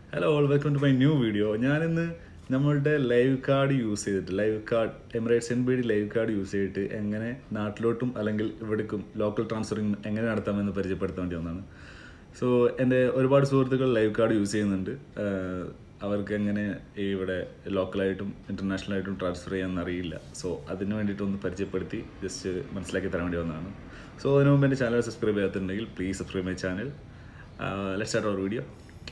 hello all welcome to my new video ഞാനിന്ന് നമ്മളുടെ live card use ചെയ്തിട്ട് live card Emirates N B D live card use ചെയ്തിട്ട് എങ്ങനെ നാട്ടിലോട്ടും അല്ലെങ്കിൽ ഇവിടേക്കും local transferring എങ്ങനെ നടത്താമെന്ന് പരിചയപ്പെടുത്താൻ വേണ്ടി വന്നതാണ് സോ എൻ്റെ ഒരുപാട് സുഹൃത്തുക്കൾ ലൈവ് കാർഡ് യൂസ് ചെയ്യുന്നുണ്ട് ആഹ് അവർക്ക് എങ്ങനെ ഈ ഇവിടെ ലോക്കലായിട്ടും ഇൻ്റർനാഷണലായിട്ടും ട്രാൻസ്ഫർ ചെയ്യാമെന്ന് അറിയില്ല സോ അതിന് വേണ്ടിയിട്ടൊന്ന് പരിചയപ്പെടുത്തി ജസ്റ്റ് മനസ്സിലാക്കി തരാൻ വേണ്ടി വന്നതാണ് സോ അതിന് മുമ്പ് എൻ്റെ ചാനൽ സബ്സ്ക്രൈബ് ചെയ്യാത്തുണ്ടെങ്കിൽ please subscribe my channel let start our video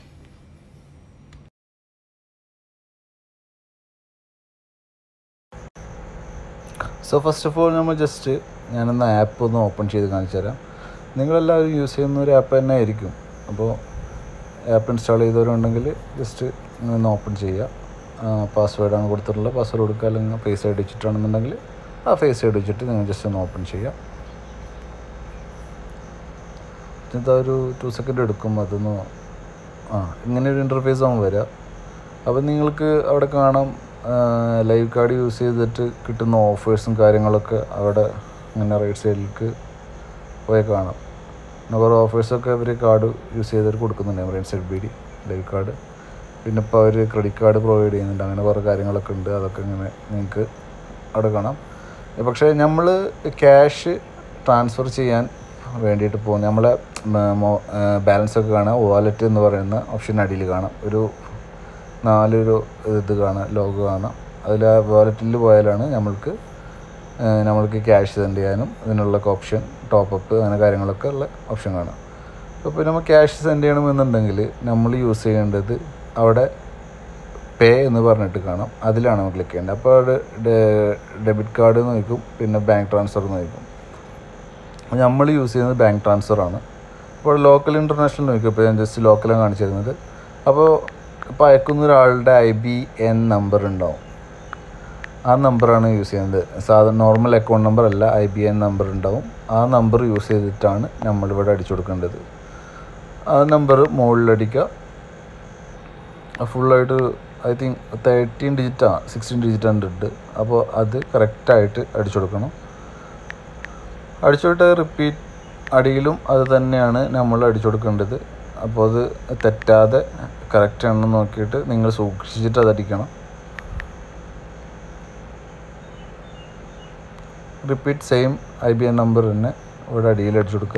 so first of all നമ്മൾ ജസ്റ്റ് ഞാനൊന്ന് ആപ്പ് ഒന്ന് ഓപ്പൺ ചെയ്ത് കാണിച്ചു തരാം നിങ്ങളെല്ലാവരും യൂസ് ചെയ്യുന്ന ഒരു ആപ്പ് തന്നെ ആയിരിക്കും അപ്പോൾ ആപ്പ് ഇൻസ്റ്റാൾ ചെയ്തവരുണ്ടെങ്കിൽ ജസ്റ്റ് ഒന്ന് ഓപ്പൺ ചെയ്യുക പാസ്വേഡാണ് കൊടുത്തിട്ടുള്ളത് പാസ്വേഡ് കൊടുക്കുക അല്ലെങ്കിൽ ഫേസ് ഐ ഡി വെച്ചിട്ടാണെന്നുണ്ടെങ്കിൽ ആ ഫേസ് ഐ ഡി വെച്ചിട്ട് നിങ്ങൾ ജസ്റ്റ് ഒന്ന് ഓപ്പൺ ചെയ്യുക എന്നിട്ട് ആ ഒരു ടു സെക്കൻഡ് എടുക്കും അതൊന്ന് ആ ഇങ്ങനെ ഒരു ഇൻ്റർഫേസ് ആകുമ്പോൾ വരിക അപ്പം നിങ്ങൾക്ക് അവിടെ കാണാം ലൈവ് കാർഡ് യൂസ് ചെയ്തിട്ട് കിട്ടുന്ന ഓഫേഴ്സും കാര്യങ്ങളൊക്കെ അവിടെ ഇങ്ങനെ റൈറ്റ് സൈഡിലേക്ക് പോയി കാണാം പിന്നെ കുറേ ഓഫേഴ്സൊക്കെ അവർ കാർഡ് യൂസ് ചെയ്തിട്ട് കൊടുക്കുന്നുണ്ട് Emirates L B D live card പിന്നെ ഇപ്പോൾ അവർ ക്രെഡിറ്റ് കാർഡ് പ്രൊവൈഡ് ചെയ്യുന്നുണ്ട് അങ്ങനെ കുറേ കാര്യങ്ങളൊക്കെ ഉണ്ട് അതൊക്കെ ഇങ്ങനെ നിങ്ങൾക്ക് അവിടെ കാണാം പക്ഷേ നമ്മൾ ക്യാഷ് ട്രാൻസ്ഫർ ചെയ്യാൻ വേണ്ടിയിട്ട് പോകും നമ്മളെ ബാലൻസ് ഒക്കെ കാണാം വാലറ്റ് എന്ന് പറയുന്ന ഓപ്ഷൻ അടിയിൽ കാണാം ഒരു നാലൊരു ഇത് കാണാം ലോഗോ കാണാം അതിൽ ആ വാലറ്റിൽ പോയാലാണ് നമ്മൾക്ക് നമ്മൾക്ക് ക്യാഷ് സെൻഡ് ചെയ്യാനും ഇതിനുള്ള ഓപ്ഷൻ ടോപ്പപ്പ് അങ്ങനെ കാര്യങ്ങളൊക്കെ ഉള്ള ഓപ്ഷൻ കാണാം അപ്പോൾ നമ്മൾ ക്യാഷ് സെൻഡ് ചെയ്യണമെന്നുണ്ടെങ്കിൽ നമ്മൾ യൂസ് ചെയ്യേണ്ടത് അവിടെ പേ എന്ന് പറഞ്ഞിട്ട് കാണാം അതിലാണ് നമ്മൾ ക്ലിക്ക് ചെയ്യേണ്ടത് അപ്പോൾ അവിടെ ഡെബിറ്റ് കാർഡ് നോക്കും പിന്നെ ബാങ്ക് ട്രാൻസ്ഫർ നോക്കും നമ്മൾ യൂസ് ചെയ്യുന്നത് ബാങ്ക് ട്രാൻസ്ഫർ ആണ് അപ്പോൾ ലോക്കൽ ഇൻ്റർനാഷണൽ നോക്കും ഇപ്പോൾ ഞാൻ ജസ്റ്റ് ലോക്കലാണ് കാണിച്ചു തരുന്നത് അപ്പോൾ ഇപ്പോൾ അയക്കുന്ന ഒരാളുടെ ഐ ബി എൻ നമ്പർ ഉണ്ടാവും ആ നമ്പറാണ് യൂസ് ചെയ്യുന്നത് സാധാരണ നോർമൽ അക്കൗണ്ട് നമ്പർ അല്ല ഐ ബി എൻ നമ്പർ ഉണ്ടാവും ആ നമ്പർ യൂസ് ചെയ്തിട്ടാണ് നമ്മളിവിടെ അടിച്ചു കൊടുക്കേണ്ടത് ആ നമ്പർ മുകളിലടിക്കുക ഫുള്ളായിട്ട് ഐ തിങ്ക് തേർട്ടീൻ ഡിജിറ്റാണ് സിക്സ്റ്റീൻ ഡിജിറ്റ് ഉണ്ട് അപ്പോൾ അത് കറക്റ്റായിട്ട് അടിച്ചു കൊടുക്കണം അടിച്ചുവിട്ട് റിപ്പീറ്റ് അടിയിലും അത് തന്നെയാണ് നമ്മൾ അടിച്ചു കൊടുക്കേണ്ടത് അപ്പോൾ അത് തെറ്റാതെ കറക്റ്റ് ആണെന്ന് നോക്കിയിട്ട് നിങ്ങൾ സൂക്ഷിച്ചിട്ട് അത് അടിക്കണം repeat same I B N number തന്നെ ഇവിടെ അടിയിൽ അടിച്ചു കൊടുക്കുക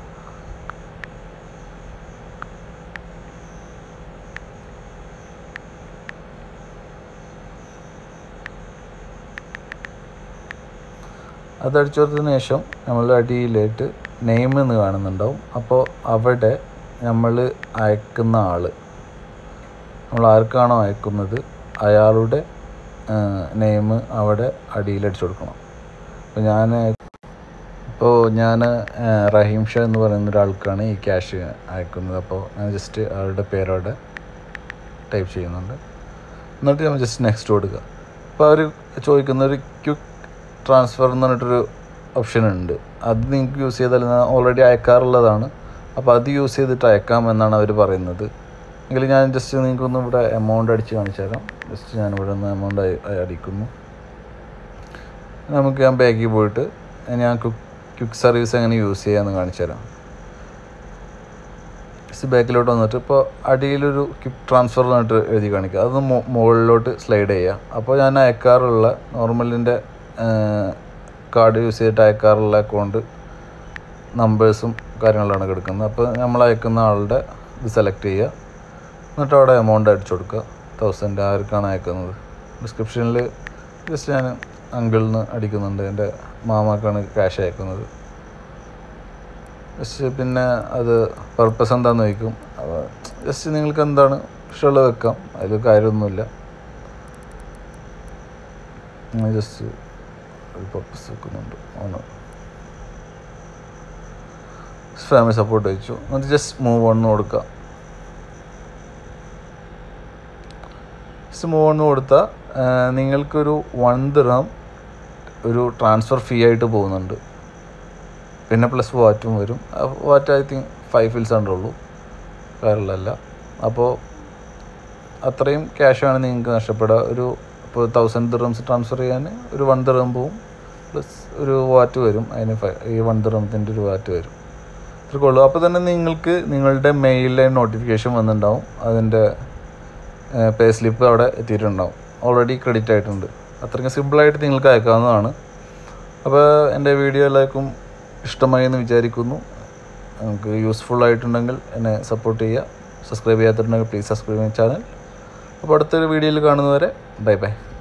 അത് അടിച്ചു കൊടുത്തതിന് ശേഷം നമ്മൾ അടിയിലായിട്ട് നെയിം എന്ന് കാണുന്നുണ്ടാവും അപ്പോൾ അവിടെ നമ്മൾ അയക്കുന്ന ആൾ നമ്മൾ ആർക്കാണോ അയക്കുന്നത് അയാളുടെ നെയിം അവിടെ അടിയിൽ അടിച്ചു കൊടുക്കണം അപ്പോൾ ഞാൻ ഇപ്പോൾ ഞാൻ റഹീം ഷാ എന്ന് പറയുന്ന ഒരാൾക്കാണ് ഈ ക്യാഷ് അയക്കുന്നത് അപ്പോൾ ഞാൻ ജസ്റ്റ് ആളുടെ പേരവിടെ ടൈപ്പ് ചെയ്യുന്നുണ്ട് എന്നിട്ട് നമ്മൾ ജസ്റ്റ് നെക്സ്റ്റ് കൊടുക്കുക അപ്പോൾ അവർ ചോദിക്കുന്ന ഒരു ക്വിക്ക് ട്രാൻസ്ഫർ എന്ന് പറഞ്ഞിട്ടൊരു ഓപ്ഷൻ ഉണ്ട് അത് നിങ്ങൾക്ക് യൂസ് ചെയ്താൽ ഓൾറെഡി അയക്കാറുള്ളതാണ് അപ്പോൾ അത് യൂസ് ചെയ്തിട്ട് അയക്കാം എന്നാണ് അവർ പറയുന്നത് എങ്കിൽ ഞാൻ ജസ്റ്റ് നിങ്ങൾക്കൊന്ന് ഇവിടെ എമൗണ്ട് അടിച്ച് കാണിച്ചു തരാം ജസ്റ്റ് ഞാൻ ഇവിടെ നിന്ന് എമൗണ്ട് അടിക്കുന്നു നമുക്ക് ഞാൻ ബാക്കിൽ പോയിട്ട് ഞാൻ ക്വിക്ക് ക്വിക്ക് സർവീസ് എങ്ങനെ യൂസ് ചെയ്യാമെന്ന് കാണിച്ചു തരാം ജസ്റ്റ് ബാക്കിലോട്ട് വന്നിട്ട് ഇപ്പോൾ അടിയിലൊരു ക്വിക്ക് ട്രാൻസ്ഫർ എന്നിട്ട് എഴുതി കാണിക്കുക അത് മുകളിലോട്ട് സ്ലൈഡ് ചെയ്യുക അപ്പോൾ ഞാൻ അയക്കാറുള്ള നോർമലിൻ്റെ കാർഡ് യൂസ് ചെയ്തിട്ട് അയക്കാറുള്ള അക്കൗണ്ട് നമ്പേഴ്സും കാര്യങ്ങളാണ് കിടക്കുന്നത് അപ്പോൾ നമ്മൾ അയക്കുന്ന ആളുടെ ഇത് സെലക്ട് ചെയ്യുക എന്നിട്ട് അവിടെ എമൗണ്ട് അടിച്ചു കൊടുക്കുക തൗസൻഡ് ആർക്കാണ് അയക്കുന്നത് ഡിസ്ക്രിപ്ഷനിൽ ജസ്റ്റ് ഞാൻ അങ്കിളിൽ നിന്ന് അടിക്കുന്നുണ്ട് എൻ്റെ മാമാക്കാണ് ക്യാഷ് അയക്കുന്നത് ജസ്റ്റ് പിന്നെ അത് പർപ്പസ് എന്താണെന്ന് ചോദിക്കും അപ്പോൾ ജസ്റ്റ് നിങ്ങൾക്ക് എന്താണ് ഇഷ്ടമുള്ളത് വെക്കാം അതിൽ കാര്യമൊന്നുമില്ല ജസ്റ്റ് ഒരു പർപ്പസ് വെക്കുന്നുണ്ട് ആണ് ഫാമിലി സപ്പോർട്ട് വെച്ചു എന്നിട്ട് ജസ്റ്റ് മൂവ് ഓൺ കൊടുക്കുക ജസ്റ്റ് മൂവ് ഓൺ കൊടുത്താൽ നിങ്ങൾക്കൊരു വൺ ദിറം ഒരു ട്രാൻസ്ഫർ ഫീ ആയിട്ട് പോകുന്നുണ്ട് പിന്നെ പ്ലസ് വാറ്റും വരും VAT I think five fils ഉള്ളൂ വേറെയുള്ളതല്ല അപ്പോൾ അത്രയും ക്യാഷാണ് നിങ്ങൾക്ക് നഷ്ടപ്പെടുക ഒരു ഇപ്പോൾ തൗസൻഡ് ദിറംസ് ട്രാൻസ്ഫർ ചെയ്യാൻ ഒരു വൺ ദിറം പോവും പ്ലസ് ഒരു വാറ്റ് വരും അതിന് ഈ വൺ ദിറംത്തിൻ്റെ ഒരു വാറ്റ് വരും ഇത്രക്കുള്ളൂ അപ്പോൾ തന്നെ നിങ്ങൾക്ക് നിങ്ങളുടെ മെയിലിലെ നോട്ടിഫിക്കേഷൻ വന്നിട്ടുണ്ടാവും അതിൻ്റെ പേ സ്ലിപ്പ് അവിടെ എത്തിയിട്ടുണ്ടാവും ഓൾറെഡി ക്രെഡിറ്റ് ആയിട്ടുണ്ട് അത്രയ്ക്കും സിമ്പിളായിട്ട് നിങ്ങൾക്ക് അയക്കാവുന്നതാണ് അപ്പോൾ എൻ്റെ വീഡിയോ എല്ലാവർക്കും ഇഷ്ടമായി എന്ന് വിചാരിക്കുന്നു നിങ്ങൾക്ക് യൂസ്ഫുൾ ആയിട്ടുണ്ടെങ്കിൽ എന്നെ സപ്പോർട്ട് ചെയ്യുക സബ്സ്ക്രൈബ് ചെയ്യാത്തിട്ടുണ്ടെങ്കിൽ പ്ലീസ് സബ്സ്ക്രൈബ് ചെയ്യുന്ന ചാനൽ അപ്പോൾ അടുത്തൊരു വീഡിയോയിൽ കാണുന്നവരെ ബൈ ബൈ